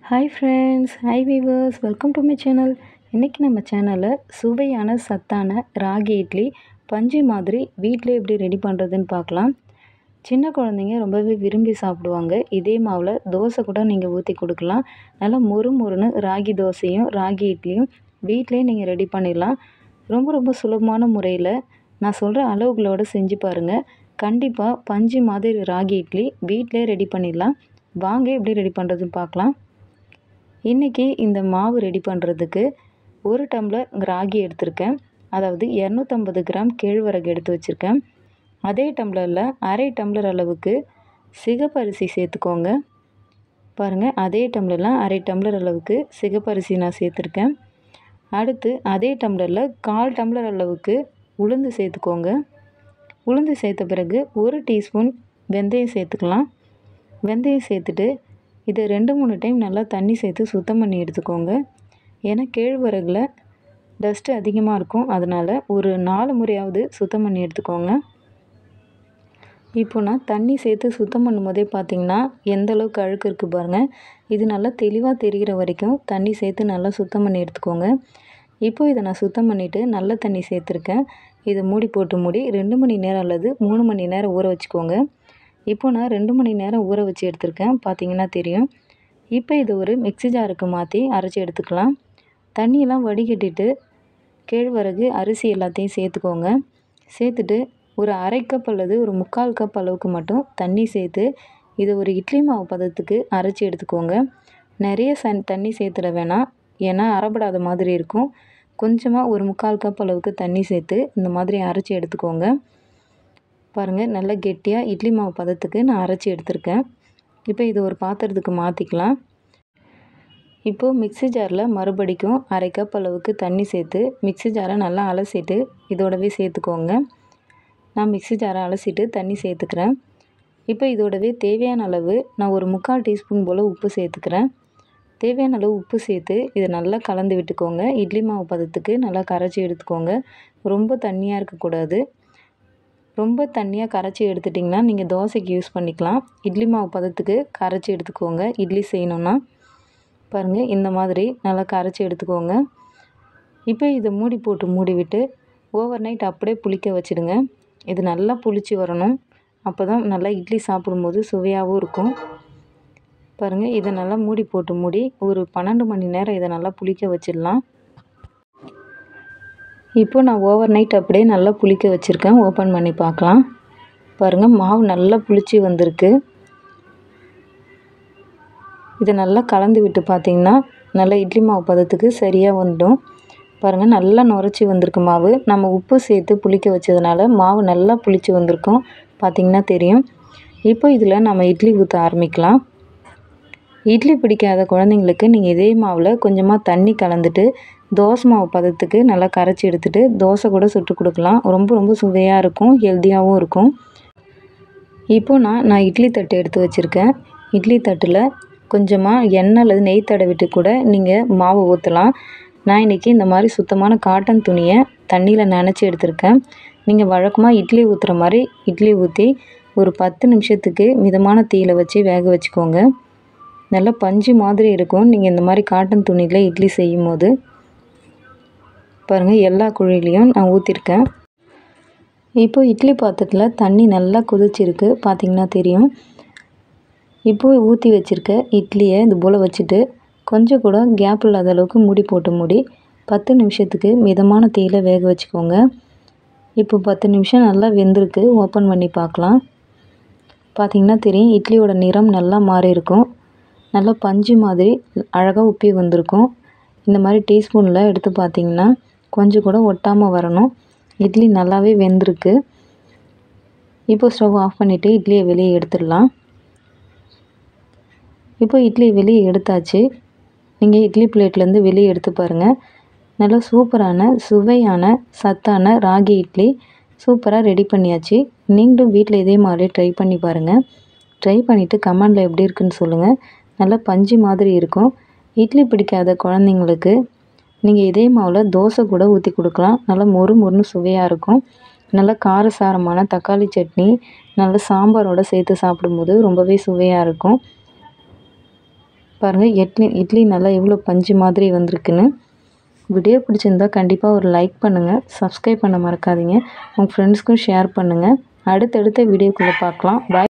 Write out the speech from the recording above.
hi friends hi viewers welcome to my channel இன்றைக்கி நம்ம சேனலில் சுவையான சத்தான ராகி இட்லி பஞ்சு மாதிரி வீட்டில் எப்படி ரெடி பண்ணுறதுன்னு பார்க்கலாம் சின்ன குழந்தைங்க ரொம்பவே விரும்பி சாப்பிடுவாங்க இதே மாவில் தோசை கூட நீங்கள் ஊற்றி கொடுக்கலாம் நல்லா மொறு மொறுன்னு ராகி தோசையும் ராகி இட்லியும் வீட்டிலே நீங்கள் ரெடி பண்ணிடலாம் ரொம்ப ரொம்ப சுலபமான முறையில் நான் சொல்கிற அளவுகளோடு செஞ்சு பாருங்கள் கண்டிப்பாக பஞ்சு மாதிரி ராகி இட்லி வீட்டிலே ரெடி பண்ணிடலாம் வாங்க எப்படி ரெடி பண்ணுறதுன்னு பார்க்கலாம் இன்றைக்கி இந்த மாவு ரெடி பண்ணுறதுக்கு ஒரு டம்ளர் ராகி எடுத்திருக்கேன் அதாவது இரநூத்தம்பது கிராம் கேழ்வரகு எடுத்து வச்சுருக்கேன் அதே டம்ளரில் அரை டம்ளர் அளவுக்கு சிகப்பரிசி சேர்த்துக்கோங்க பாருங்கள் அதே டம்ளரில் அரை டம்ளர் அளவுக்கு சிகப்பரிசி நான் சேர்த்துருக்கேன் அடுத்து அதே டம்ளரில் கால் டம்ளர் அளவுக்கு உளுந்து சேர்த்துக்கோங்க உளுந்து சேர்த்த பிறகு ஒரு டீஸ்பூன் வெந்தயம் சேர்த்துக்கலாம் வெந்தயம் சேர்த்துட்டு இதை ரெண்டு மூணு டைம் நல்லா தண்ணி சேர்த்து சுத்தம் பண்ணி எடுத்துக்கோங்க ஏன்னா கேழ்வரகுல டஸ்ட்டு அதிகமாக இருக்கும் அதனால் ஒரு நாலு முறையாவது சுத்தம் பண்ணி எடுத்துக்கோங்க இப்போ நான் தண்ணி சேர்த்து சுத்தம் பண்ணும்போதே பார்த்திங்கன்னா எந்த அளவுக்கு அழுக்கு இருக்குது பாருங்கள் இது நல்லா தெளிவாக தெரிகிற வரைக்கும் தண்ணி சேர்த்து நல்லா சுத்தம் பண்ணி எடுத்துக்கோங்க இப்போ இதை நான் சுத்தம் பண்ணிவிட்டு நல்ல தண்ணி சேர்த்துருக்கேன் இதை மூடி போட்டு மூடி ரெண்டு மணி நேரம் அல்லது மூணு மணி நேரம் ஊற வச்சுக்கோங்க இப்போ நான் ரெண்டு மணி நேரம் ஊற வச்சு எடுத்திருக்கேன் பார்த்தீங்கன்னா தெரியும் இப்போ இதை ஒரு மிக்ஸி ஜாருக்கு மாற்றி அரைச்சி எடுத்துக்கலாம் தண்ணியெல்லாம் வடிகட்டிட்டு கேழ்வரகு அரிசி எல்லாத்தையும் சேர்த்துக்கோங்க சேர்த்துட்டு ஒரு அரை கப் அல்லது ஒரு முக்கால் கப் அளவுக்கு மட்டும் தண்ணி சேர்த்து இதை ஒரு இட்லி மாவு பதத்துக்கு அரைச்சி எடுத்துக்கோங்க நிறைய சன் தண்ணி சேர்த்துட வேணாம் ஏன்னா அரைப்படாத மாதிரி இருக்கும் கொஞ்சமாக ஒரு முக்கால் கப் அளவுக்கு தண்ணி சேர்த்து இந்த மாதிரி அரைச்சி எடுத்துக்கோங்க பாருங்கள் நல்லா கெட்டியாக இட்லி மாவு பதத்துக்கு நான் அரைச்சி எடுத்திருக்கேன் இப்போ இது ஒரு பாத்திரத்துக்கு மாற்றிக்கலாம் இப்போது மிக்ஸி ஜாரில் மறுபடிக்கும் அரை கப் அளவுக்கு தண்ணி சேர்த்து மிக்ஸி ஜாரை நல்லா அலசிட்டு இதோடவே சேர்த்துக்கோங்க நான் மிக்ஸி ஜாரை அலசிட்டு தண்ணி சேர்த்துக்கிறேன் இப்போ இதோடவே தேவையான அளவு நான் ஒரு முக்கால் டீஸ்பூன் போல் உப்பு சேர்த்துக்கிறேன் தேவையான அளவு உப்பு சேர்த்து இதை நல்லா கலந்து விட்டுக்கோங்க இட்லி மாவு பதத்துக்கு நல்லா கரைச்சி எடுத்துக்கோங்க ரொம்ப தண்ணியாக இருக்கக்கூடாது ரொம்ப தண்ணியாக கரைச்சி எடுத்துட்டிங்கன்னா நீங்கள் தோசைக்கு யூஸ் பண்ணிக்கலாம் இட்லி மாவு பதத்துக்கு கரைச்சி எடுத்துக்கோங்க இட்லி செய்யணுன்னா பாருங்கள் இந்த மாதிரி நல்லா கரைச்சி எடுத்துக்கோங்க இப்போ இதை மூடி போட்டு மூடி விட்டு ஓவர் நைட் அப்படியே புளிக்க வச்சுடுங்க இது நல்லா புளிச்சு வரணும் அப்போ தான் நல்லா இட்லி சாப்பிடும்போது சுவையாகவும் இருக்கும் பாருங்கள் இதை நல்லா மூடி போட்டு மூடி ஒரு பன்னெண்டு மணி நேரம் இதை நல்லா புளிக்க வச்சிடலாம் இப்போ நான் ஓவர் நைட் அப்படியே நல்லா புளிக்க வச்சுருக்கேன் ஓப்பன் பண்ணி பார்க்கலாம் பாருங்கள் மாவு நல்லா புளிச்சு வந்திருக்கு இதை நல்லா கலந்து விட்டு பார்த்திங்கன்னா நல்லா இட்லி மாவு பதத்துக்கு சரியாக வந்துடும் பாருங்கள் நல்லா நுரைச்சி வந்திருக்கு மாவு நம்ம உப்பு சேர்த்து புளிக்க வச்சதுனால மாவு நல்லா புளிச்சு வந்திருக்கும் பார்த்திங்கன்னா தெரியும் இப்போ இதில் நம்ம இட்லி ஊற்ற ஆரம்பிக்கலாம் இட்லி பிடிக்காத குழந்தைங்களுக்கு நீங்கள் இதே மாவில் கொஞ்சமாக தண்ணி கலந்துட்டு தோசை மாவு பதத்துக்கு நல்லா கரைச்சி எடுத்துகிட்டு தோசை கூட சுட்டு கொடுக்கலாம் ரொம்ப ரொம்ப சுவையாக இருக்கும் ஹெல்த்தியாகவும் இருக்கும் இப்போ நான் நான் இட்லி தட்டு எடுத்து வச்சுருக்கேன் இட்லி தட்டில் கொஞ்சமாக எண்ணெய் அல்லது நெய் தடவிட்டு கூட நீங்கள் மாவு ஊற்றலாம் நான் இன்றைக்கி இந்த மாதிரி சுத்தமான காட்டன் துணியை தண்ணியில் நனைச்சி எடுத்திருக்கேன் நீங்கள் வழக்கமாக இட்லி ஊற்றுற மாதிரி இட்லி ஊற்றி ஒரு பத்து நிமிஷத்துக்கு மிதமான தீயில் வச்சு வேக வச்சுக்கோங்க நல்லா பஞ்சு மாதிரி இருக்கும் நீங்கள் இந்த மாதிரி காட்டன் துணியில் இட்லி செய்யும் போது பாருங்கள் எல்லா குழிலையும் நான் ஊற்றிருக்கேன் இப்போ இட்லி பாத்திரத்தில் தண்ணி நல்லா கொதிச்சிருக்கு பார்த்திங்கன்னா தெரியும் இப்போது ஊற்றி வச்சுருக்க இட்லியை இது போல் வச்சுட்டு கொஞ்சம் கூட கேப் இல்லாத அளவுக்கு மூடி போட்டு மூடி பத்து நிமிஷத்துக்கு மிதமான தீயில் வேக வச்சுக்கோங்க இப்போ பத்து நிமிஷம் நல்லா வெந்திருக்கு ஓப்பன் பண்ணி பார்க்கலாம் பார்த்திங்கன்னா தெரியும் இட்லியோட நிறம் நல்லா மாறி இருக்கும் நல்லா பஞ்சு மாதிரி அழகாக உப்பி வந்திருக்கும் இந்த மாதிரி டீஸ்பூனில் எடுத்து பார்த்திங்கன்னா கொஞ்சம் கூட ஒட்டாமல் வரணும் இட்லி நல்லாவே வெந்திருக்கு இப்போ ஸ்டவ் ஆஃப் பண்ணிவிட்டு இட்லியை வெளியே எடுத்துடலாம் இப்போ இட்லி வெளியே எடுத்தாச்சு நீங்கள் இட்லி பிளேட்லேருந்து வெளியே எடுத்து பாருங்கள் நல்லா சூப்பரான சுவையான சத்தான ராகி இட்லி சூப்பராக ரெடி பண்ணியாச்சு நீங்களும் வீட்டில் இதே மாதிரி ட்ரை பண்ணி பாருங்கள் ட்ரை பண்ணிவிட்டு கமெண்டில் எப்படி இருக்குன்னு சொல்லுங்கள் நல்லா பஞ்சு மாதிரி இருக்கும் இட்லி பிடிக்காத குழந்தைங்களுக்கு நீங்கள் இதே மாவில் தோசை கூட ஊற்றி கொடுக்கலாம் நல்லா மொறு மொறுன்னு சுவையாக இருக்கும் நல்லா காரசாரமான தக்காளி சட்னி நல்ல சாம்பாரோடு சேர்த்து சாப்பிடும்போது ரொம்பவே சுவையாக இருக்கும் பாருங்கள் இட்லி இட்லி நல்லா எவ்வளோ பஞ்சு மாதிரி வந்திருக்குன்னு வீடியோ பிடிச்சிருந்தா கண்டிப்பாக ஒரு லைக் பண்ணுங்கள் சப்ஸ்கிரைப் பண்ண மறக்காதீங்க உங்கள் ஃப்ரெண்ட்ஸ்க்கும் ஷேர் பண்ணுங்கள் அடுத்தடுத்த வீடியோக்குள்ளே பார்க்கலாம் பாய்